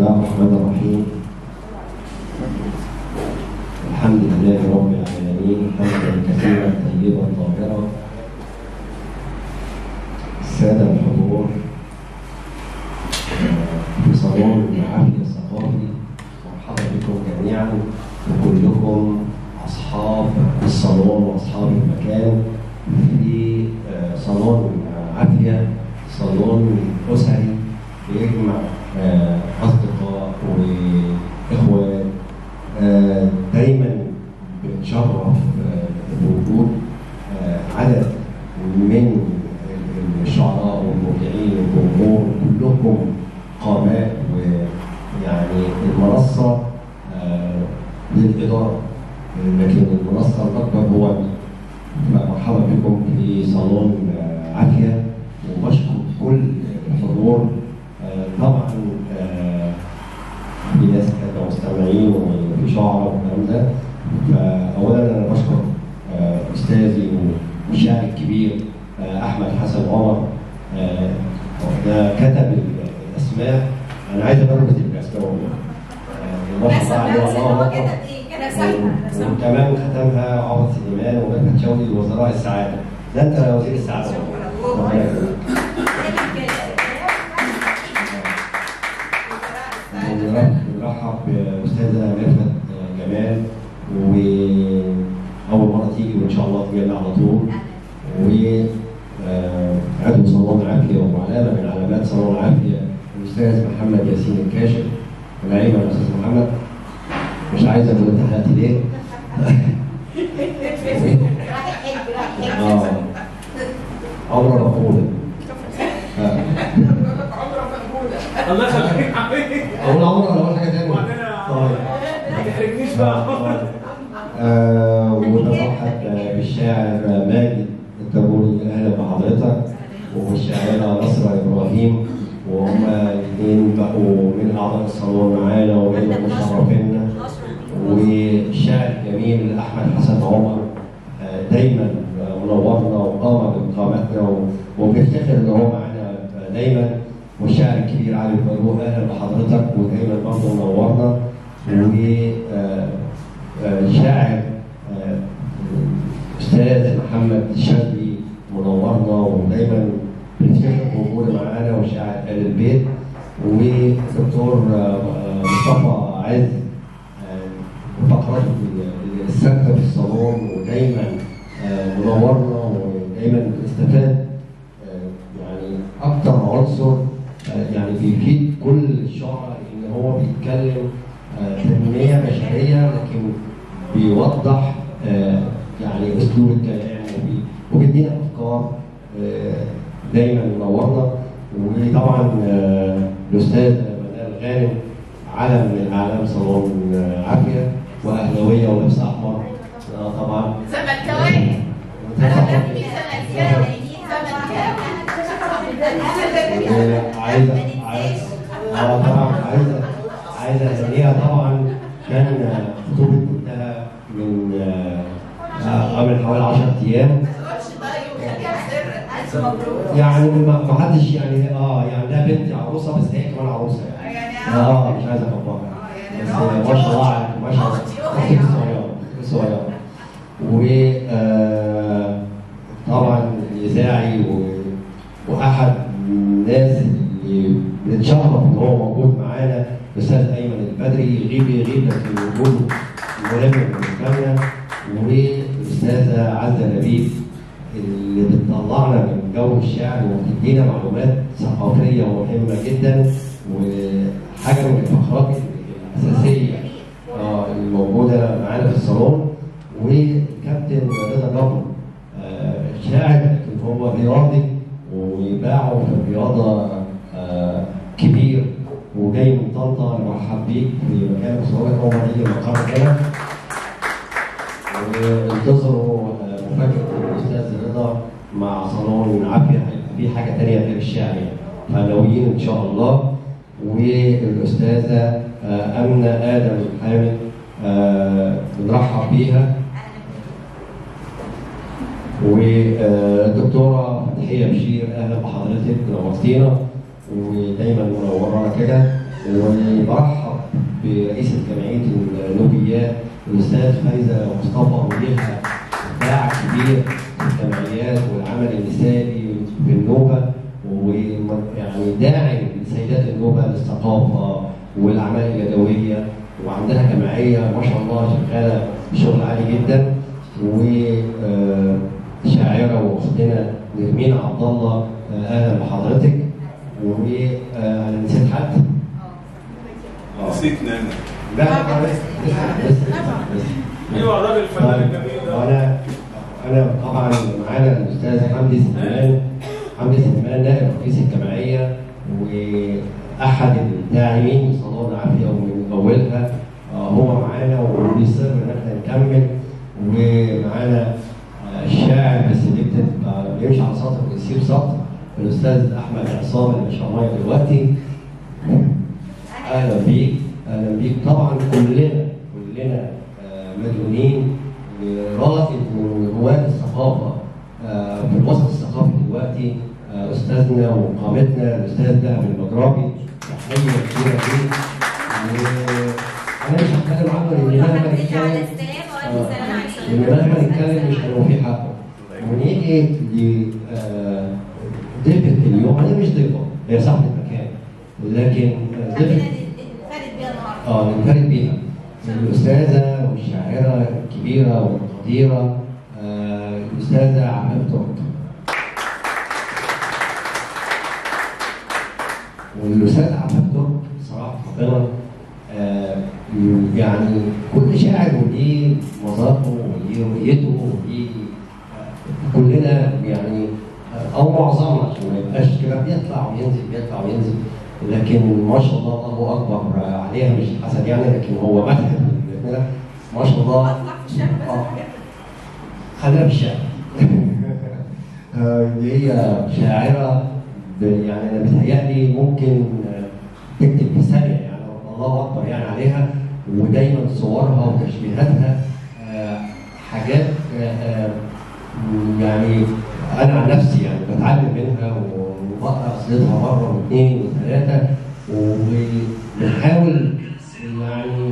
الله الرحمن الرحيم الحمد لله رب العالمين حمدا كثيرا طيبا طاهرا السادة الحضور في صالون العافية الثقافي مرحبا بكم جميعا وكلكم أصحاب الصالون وأصحاب المكان في آه، صالون عافية صالون أسري بيجمع آه، أصدقاء وإخوان آه، دايما بنتشرف آه، بوجود آه، عدد من الشعراء والمبدعين والجمهور كلكم قامات ويعني المنصة آه، للإدارة لكن المنصة الأكبر هو فمرحبا بكم في صالون آه، عافية وبشكر كل الحضور آه، طبعا آه، في ناس كانوا مستمعين وفي شعراء والكلام ده فأولا أنا بشكر آه، أستاذي والشاعر الكبير آه، أحمد حسن عمر آه، ده كتب الأسماء أنا عايز أبرز الأسماء والله آه، ما شاء الله عليه بس والله هو أكبر. كده ايه كده سهل وكمان ختمها عوض سليمان ومدحت شوقي وزراء السعاده ده انت يا وزير السعاده شكرا ربنا يخليك. ونرحب نرحب باستاذه ميرفت جمال واول مره تيجي وان شاء الله تجي لنا على طول و آه، عضو صالون العافيه وعلامه من علامات صالون العافيه الاستاذ محمد ياسين الكاشف ونعيمه الاستاذ محمد مش عايز اقول انت حلقتي ليه؟ راح يحب راح اه يحب عمر مقبوله آه. الله يخليك يا حبيبي اقول عمر ولا اقول حاجه ثانيه؟ وبعدين طيب ما تحرجنيش بقى آه، ونرحب بالشاعر ماجد التبوري اهلا بحضرتك والشاعره نصرة ابراهيم وهما الاثنين بقوا من اعضاء الصالون معانا وهم مشرفينا والشاعر الجميل احمد حسن عمر آه، دايما آه، منورنا وقام باقامتنا و- وبنفتخر ان هو معانا آه، دايما والشاعر الكبير علي فاروق اهلا بحضرتك ودايما برضه منورنا وشاعر استاذ محمد شاذلي منورنا ودايما بنفتخر بوجوده معانا وشاعر ال البيت ودكتور آه، آه، مصطفى عز فقرات الثابته في الصالون ودايما آه، منورنا ودايما بنستفاد آه، يعني اكتر عنصر آه، يعني بيفيد كل الشعراء ان هو بيتكلم آه، تنميه بشريه لكن بيوضح آه، يعني اسلوب الكلام وبي- وبيدينا افكار آه، دايما منورنا وطبعا آه، الاستاذ منال غانم علم من اعلام صالون آه، عافيه واهلاويه ولبس احمر آه، طبعا زملكاوية انا بحب زملكاوي زملكاوي عايزه عايز اه طبعا عايزه عايزه اهنيها طبعا كان خطوبه بنتها من آه، آه، من حوالي 10 ايام ما تقولش طيب وخليها سر الف مبروك يعني ما ما حدش يعني اه يعني ده بنت عروسه بس هي كمان عروسه يعني يعني اه مش عايز اكبرها بس ما شاء الله عليك ما شاء الله اختك الصغيره اختك الصغيره و آه، طبعا الاذاعي و- واحد من الناس اللي بنتشرف ان هو موجود معانا الاستاذ ايمن البدري يغيب يغيب لكن وجوده مهم بالنسبه لنا والاستاذه عزه لبيب اللي بتطلعنا من جو الشعر وبتدينا معلومات ثقافيه مهمه جدا وحاجه من الفقرات الاساسيه آه، الموجوده معانا في الصالون وكابتن رضا جبر آه، شاعر لكن هو رياضي ويباعه في الرياضه آه، كبير وجاي من طنطا نرحب بيك في مكان صالونك هو هيجي مقر هنا وانتظروا آه، مفاجاه الاستاذ رضا مع صالون عافيه هيبقى في حاجه ثانيه غير الشعر يعني فناويين ان شاء الله والاستاذه آه، امنه ادم حامد آه، بنرحب بيها والدكتوره فتحيه بشير اهلا بحضرتك نورتينا ودايما منورانا كده وبرحب برئيسة جمعية النوبيات الأستاذ فايزة مصطفى وليها باع كبير في الجمعيات والعمل المثالي في النوبة ويعني داعم لسيدات النوبة للثقافة والأعمال اليدوية وعندها جمعية ما شاء الله شغالة بشغل عالي جدا وشاعرة وأختنا نرمين عبد الله آه، أهلا بحضرتك وأنا نسيت حد؟ آه. نسيت نانا لا لا بس بس بس بس ايوه الراجل الفنان طيب، الجميل ده وانا انا طبعا معانا الاستاذ حمدي سليمان حمدي سليمان نائب رئيس الجمعيه واحد الداعمين نسال الله العافيه ومن اولها آه، هو معانا وبيصر ان احنا نكمل ومعانا آه، الشاعر بس بيكتب آه، بيمشي على سطر ويسيب سطر الاستاذ احمد عصام اللي مش معايا دلوقتي اهلا بيك اهلا بيك طبعا كلنا كلنا آه، مديونين لرائد من رواد الثقافه آه، في الوسط الثقافي دلوقتي آه، استاذنا وقامتنا الاستاذ دهب المجرابي تحيه كبيره ليه وانا مش هتكلم عنه لان مهما نتكلم آه، لان مهما نتكلم مش هنوفي حقه ونيجي ل آه، ضيفة اليوم انا مش ضيفة هي صاحبة مكان لكن آه، ضيفة نفرد بيها النهارده اه ننفرد بيها الأستاذة والشاعرة الكبيرة والقديرة آه، الأستاذة عفاف ترك والأستاذة عفاف ترك صراحة ربنا آه، يعني كل شاعر وليه مذاقه وليه رؤيته وليه آه، كلنا يعني آه، او معظمنا عشان ما يبقاش كده بيطلع وينزل بيطلع وينزل لكن ما شاء الله الله اكبر آه، عليها مش حسد يعني لكن هو مدح كده ما شاء الله اطلع في الشارع بس آه. حاجات خلينا في الشعر آه، اللي هي شاعرة ب- يعني أنا بتهيألي ممكن آه، تكتب في ثانية يعني الله أكبر يعني عليها ودايما صورها وتشبيهاتها آه، حاجات آه، آه، يعني أنا عن نفسي يعني بتعلم منها وبقرأ قصيدتها مرة واثنين وثلاثة وبنحاول يعني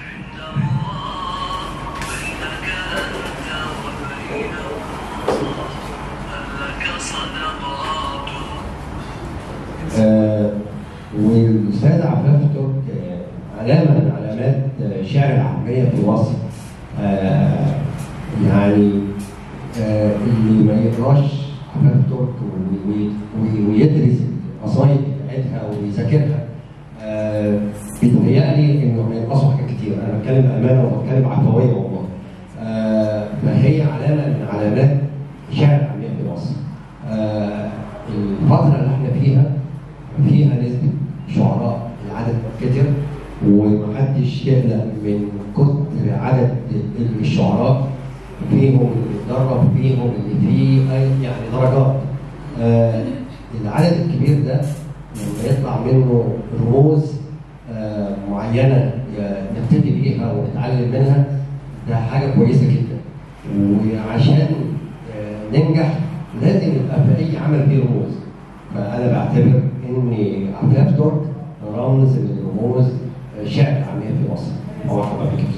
آه، والاستاذ عفاف ترك آه، علامه من علامات آه، شعر العاميه في مصر آه، يعني آه، اللي ما يقراش عفاف ترك وي- وي- وي- ويدرس القصايد بتاعتها ويذاكرها آه، بيتهيألي انه هينقصوا حاجات كتير انا بتكلم امانه وبتكلم عفويه والله آه، فهي علامه من علامات شعر العاميه في مصر آه، الفتره اللي احنا فيها فيها نسبة شعراء العدد كتر ومحدش يقلق من كتر عدد الشعراء فيهم اللي اتدرب فيهم اللي فيه أي- يعني درجات آه العدد الكبير ده لما يطلع منه رموز آه معينة ي- نبتدي بيها ونتعلم منها ده حاجة كويسة جدا وعشان آه ننجح لازم يبقى في أي عمل فيه رموز فانا بعتبر ان عفاف ترك رمز من رموز شعر العاميه في مصر. مرحبا بك.